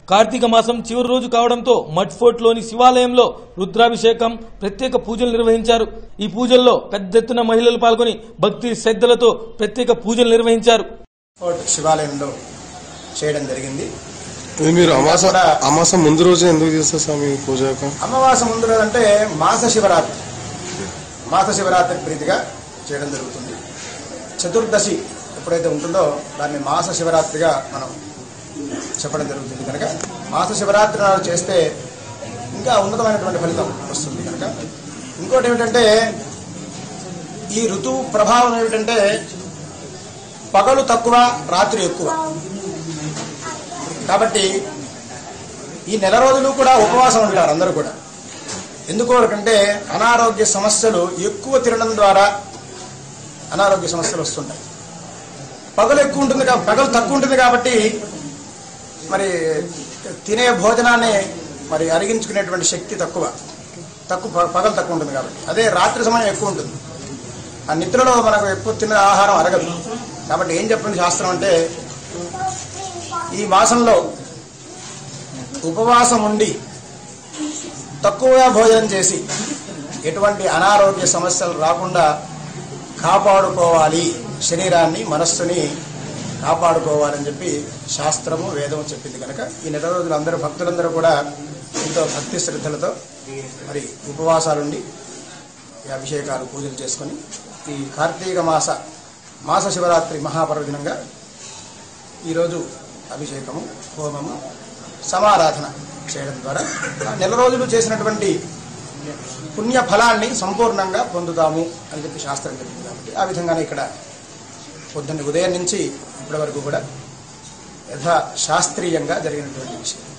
కార్తీక మాసం చివరి రోజు కావడంతో మట్ఫోర్ట్ లోని శివాలయంలో రుద్రాభిషేకం ప్రత్యేక పూజలు నిర్వహించారు ఈ పూజల్లో పెద్ద ఎత్తున మహిళలు పాల్గొని భక్తి శ్రద్ధలతో ప్రత్యేక పూజలు నిర్వహించారు కోట్ శివాలయంలో చేయడం జరిగింది ఇది మీరు అమాస కూడా- అమాస ముందు రోజే ఎందుకు చేస్తారు స్వామి పూజ యొక్క? అమావాస ముందు రోజు అంటే మాస శివరాత్రి మాస శివరాత్రి ప్రీతిగా చేయడం జరుగుతుంది చతుర్దశి ఎప్పుడైతే ఉంటుందో దాన్ని మాస శివరాత్రిగా మనం చెప్పడం జరుగుతుంది కనుక మాస శివరాత్రి నాడు చేస్తే ఇంకా ఉన్నతమైనటువంటి ఫలితం వస్తుంది కనుక ఇంకోటి ఏమిటంటే ఈ ఋతువు ప్రభావం ఏమిటంటే పగలు తక్కువ రాత్రి ఎక్కువ కాబట్టి ఈ నెల రోజులు కూడా ఉపవాసం ఉంటారు అందరూ కూడా ఎందుకంటే అనారోగ్య సమస్యలు ఎక్కువ తినడం ద్వారా అనారోగ్య సమస్యలు వస్తుంటాయి పగలు ఎక్కువ ఉంటుంది కా- పగలు తక్కువ ఉంటుంది కాబట్టి మరి తినే భోజనాన్ని మరి అరిగించుకునేటువంటి శక్తి తక్కువ తక్కువ ప- పగలు తక్కువ ఉంటుంది కాబట్టి అదే రాత్రి సమయం ఎక్కువ ఉంటుంది ఆ నిద్రలో మనకు ఎక్కువ తిన్న ఆహారం అరగదు కాబట్టి ఏం చెప్పండి శాస్త్రం అంటే ఈ మాసంలో ఉపవాసం ఉండి తక్కువగా భోజనం చేసి ఎటువంటి అనారోగ్య సమస్యలు రాకుండా కాపాడుకోవాలి శరీరాన్ని మనస్సుని కాపాడుకోవాలని చెప్పి శాస్త్రము వేదము చెప్పింది కనుక ఈ నెల రోజులు అందరూ భక్తులందరూ కూడా ఎంతో భక్తి శ్రద్ధలతో మరి ఉపవాసాలుండి ఈ అభిషేకాలు పూజలు చేసుకొని ఈ కార్తీక మాస మాస శివరాత్రి మహాపర్వదినంగా ఈరోజు అభిషేకము హోమము సమారాధన చేయడం ద్వారా ఆ నెల రోజులు చేసినటువంటి పుణ్య ఫలాన్ని సంపూర్ణంగా పొందుతాము అని చెప్పి శాస్త్రం చెప్పింది కాబట్టి ఆ విధంగానే ఇక్కడ పొద్దున్న ఉదయం నుంచి ఇప్పటి వరకు కూడా యథా శాస్త్రీయంగా జరిగినటువంటి విషయం